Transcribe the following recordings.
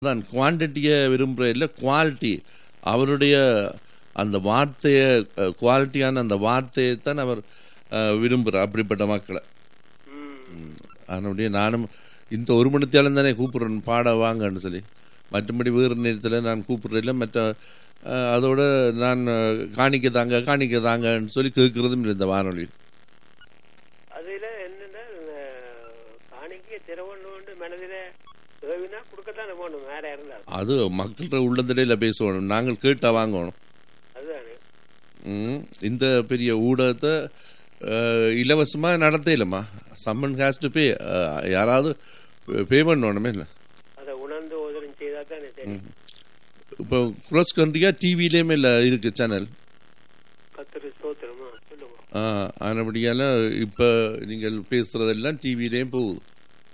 தான் குவான்டிட்டியை விரும்புகிற இல்லை குவாலிட்டி அவருடைய அந்த வார்த்தையை குவாலிட்டியான அந்த வார்த்தையை தான் அவர் அஹ், விரும்புகிறார் அப்படிப்பட்ட மக்களை ம். அதனுடைய நானும் இந்த ஒரு மணித்தாலும் தானே கூப்பிடுறேன் பாட வாங்கன்னு சொல்லி மற்றபடி வேறு நேரத்தில் நான் கூப்பிடுறதில்ல மற்ற அஹ், அதோட நான் அஹ், காணிக்க தாங்க காணிக்க தாங்கன்னு சொல்லி கேட்கறதும் இல்லை இந்த வானொலி அதுல என்னன்னா அஹ், காணிக்கை திறவண்ணு மனதில ஏவினா கொடுக்கத்தானே போகணும் வேற இருந்தாலும் அது மக்கள்கிட்ட உள்ளதிடையில் பேசணும் நாங்கள் கேட்டா வாங்கணும் அதுதானே ம், இந்த பெரிய ஊடகத்தை அஹ், இலவசமா நடத்தையிலம்மா சம்மன் ஹேஸ் டு பே யாராவது பே பண்ணணுமே இல்லை அதை உணர்ந்து ஓதனம் செய்தா தானே தெரியும் இப்போ க்ரோஸ் கண்ட்ரியா டிவிலேயுமே இல்லை இருக்கு சேனல் கத்திரி ஸ்தோத்திரமா சொல்லுங்க ஆனபடியால இப்போ நீங்கள் பேசுறதெல்லாம் டிவிலேயும் போகுது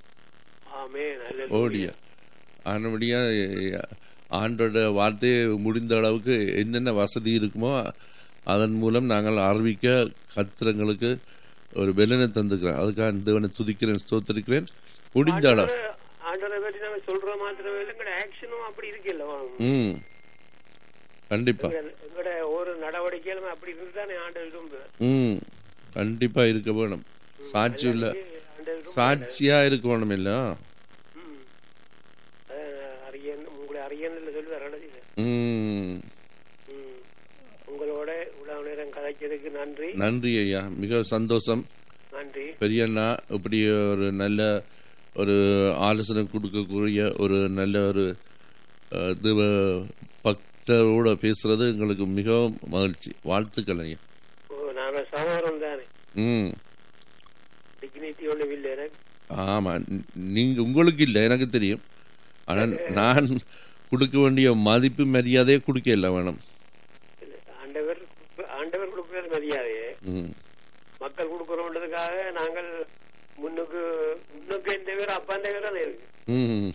ஆமே நல்ல ஓடியா ஆனபடியா ஆண்டோட வார்த்தையை முடிந்த அளவுக்கு என்னென்ன வசதி இருக்குமோ அதன் மூலம் நாங்கள் அறிவிக்க கத்திரங்களுக்கு ஒரு பெலனை தந்துக்கிறேன் அதுக்காக தேவனை துதிக்கிறேன் ஸ்தோத்திரிக்கிறேன் முடிந்த அளவு ஆண்டரை பற்றி நாங்க சொல்ற மாத்திரமே இல்லை எங்கட ஆக்ஷனும் அப்படி இருக்குல்ல ம் கண்டிப்பா எங்கட ஒரு நடவடிக்கையிலுமே அப்படி இருந்து தானே ஆண்டர் விரும்பு ம் கண்டிப்பா இருக்க வேணும் சாட்சி உள்ள ஆண்டர் விரும்பு சாட்சியா இருக்க வேணும் இல்ல ம். அஹ், அரியன் உங்களை அரியன் சொல்லி வரணும் ம் ம். உங்களோட இவ்வளவு நேரம் கதைச்சதுக்கு நன்றி நன்றி ஐயா மிக சந்தோஷம் நன்றி பெரியண்ணா இப்படி ஒரு நல்ல ஒரு ஆலோசனை கொடுக்கக்கூடிய ஒரு நல்ல ஒரு அஹ், தேவ பக்தரோட பேசுறது எங்களுக்கு மிகவும் மகிழ்ச்சி வாழ்த்துக்கள் ஐயா ஓ நாங்க சகோதரம் தானே ம் டிக்னிட்டி ஒண்ணும் இல்லை எனக்கு ஆமா ந- நீங்க உங்களுக்கு இல்லை எனக்கு தெரியும் ஆனால் நான் கொடுக்க வேண்டிய மதிப்பு மரியாதையை கொடுக்க இல்லை வேணும் ஆண்டவர் ஆண்டவர் கொடுக்கிறது மரியாதையே ம் மக்கள் கொடுக்கறோன்றதுக்காக நாங்கள் முன்னுக்கு முன்னுக்கு இந்த பேர் அப்பா இந்த பேர் தான் இருக்கு ம்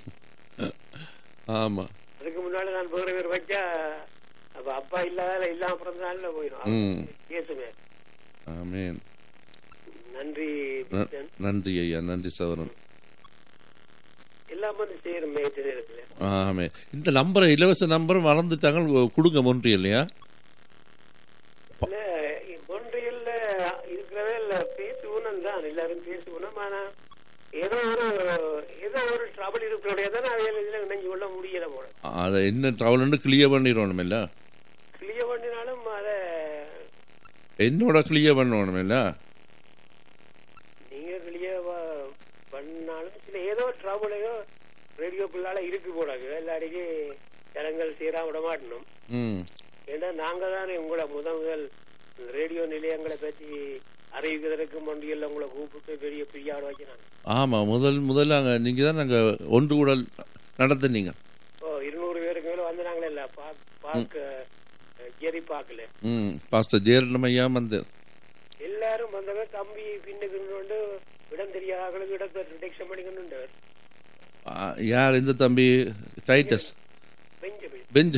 ஆமா அதுக்கு முன்னாடி நான் வேற பேர் வச்சா அப்ப அப்பா இல்லாத இல்லாம பிறந்தனால போயிடும் ம். பேசுமே ஆமேன் நன்றி ந- பிச்சன். நன்றி ஐயா நன்றி சவரன் எல்லாம் வந்து செய்யறோம் மேய்ச்ச நேரத்துல ஆமே இந்த நம்பரை இலவச நம்பர் மறந்துட்டாங்க கொடுங்க ஒன்று இல்லையா இல்ல ஒன்றியல்ல இருக்கிறவே இல்ல பேசுவனும் தான் எல்லாரும் பேசுவனும் ஆனா ஏதோ ஒரு ஏதோ ஒரு ட்ரபிள் இருக்கிறோடைய தான் அவையில இதுல இணைஞ்சு கொள்ள முடியல போல அதை என்ன ட்ராவல்னு கிளியர் பண்ணிடணும் இல்ல கிளியர் பண்ணினாலும் அத என்னோட கிளியர் பண்ணணும் இல்ல நீங்க கிளியர் பண்ணாலும் சில ஏதோ ட்ரபிளையோ ரேடியோக்குள்ளால இருக்கு போடாது எல்லாருக்கும் ஜனங்கள் சீரா விட மாட்டணும் ம் ஏன்னா நாங்க தானே உங்களை முத முதல் ரேடியோ நிலையங்களை பற்றி அறிவிக்கிறதுக்கு மொண்டியல்ல உங்களை கூப்பிட்டு பெரிய பிரியாடு வைக்கிறாங்க ஆமா முதல் முதல்ல அங்க நீங்க தான் நாங்க ஒன்று கூட நடத்துனீங்க ஓ இருநூறு பேருக்கு மேல வந்து நாங்களே இல்ல பாக் பாக்க ஜெரி பாக்கல ம் பாஸ்டர் ஜெயரட்னம் ஐயா வந்து எல்லாரும் வந்தவர் தம்பி பின்னுக்கு கொண்டு இடம் தெரியாதவர்களுக்கு இடத்தை ரிடக்ஷன் பண்ணிக்கொண்டு ஆ, யார் இந்த தம்பி டைட்டஸ் பெஞ்சமின் பெஞ்சு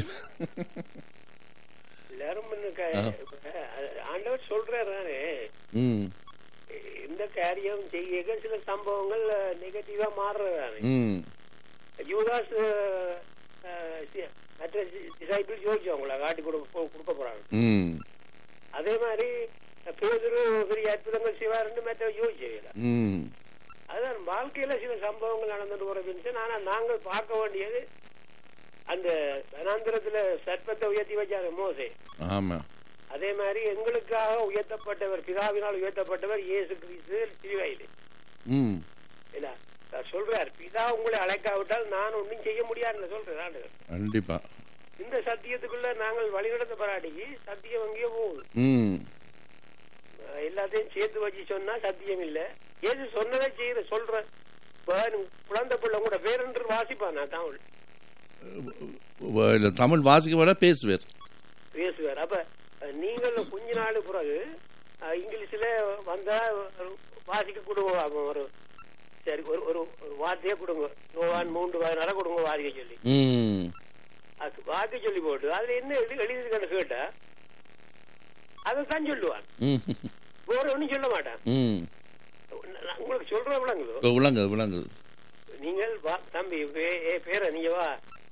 எல்லாரும் முன்ன க- இப்ப, அஹ், ஆண்டவர் சொல்றாரு தானே ம் இந்த காரியம் செய்ய சில சம்பவங்கள் நெகட்டிவா மாறுறதானே ம் யூதாஸ் அஹ், அஹ், சி- மற்ற டிசைபிள்ஸ் யோசிச்சு அவங்கள காட்டி கொடுக்க கொடுக்க போறாங்க ம் அதே மாதிரி பேதுரு பெரிய அற்புதங்கள் செய்வாருன்னு மற்ற யோசிச்சு ம் அதான் வாழ்க்கையில சில சம்பவங்கள் நடந்துட்டு போற வின்சன் ஆனா நாங்கள் பார்க்க வேண்டியது அந்த வனாந்திரத்துல சர்ப்பத்தை உயர்த்தி வச்சாரு மோசே ஆமா அதே மாதிரி எங்களுக்காக உயர்த்தப்பட்டவர் பிதாவினால் உயர்த்தப்பட்டவர் இயேசு கிறிஸ்து சிலுவையில் ம் இல்ல அவர் சொல்றார் பிதா உங்களை அழைக்காவிட்டால் நான் ஒன்றும் செய்ய முடியாதுன்னு சொல்றேன் ஆண்டவர். கண்டிப்பா இந்த சத்தியத்துக்குள்ள நாங்கள் வழிநடத்த பராட்டிக்கு சத்தியம் எங்கேயோ போகுது ம் அஹ் எல்லாத்தையும் சேர்த்து வச்சு சொன்னா சத்தியம் இல்ல ஏது சொன்னதை செய்யற சொல்ற இப்ப நீ குழந்தை பிள்ளை கூட பேரென்று வாசிப்பான் நான் தமிழ் வ- இல்ல, தமிழ் வாசிக்க விட பேசுவார் பேசுவார் அப்ப அஹ், நீங்கள் கொஞ்ச நாள் பிறகு அஹ், இங்கிலீஷ்ல வந்தா ஒரு வாசிக்க கொடுங்க அப்ப ஒரு சரி ஒரு ஒரு ஒரு வார்த்தையே கொடுங்க யோவான் மூன்று பதினாறு கொடுங்க வாசிக்க சொல்லி ம் அது வாக்கு சொல்லி போட்டு அதுல என்ன எழுதி எழுதிருக்கன்னு கேட்டா அதைத்தான் சொல்லுவான் ம் வேற ஒண்ணும் சொல்ல மாட்டான் ம் நான் உங்களுக்கு சொல்ற விளங்குதோ விளங்குது விளங்குது நீங்கள் வா தம்பி பே- ஏ பேர நீங்க வா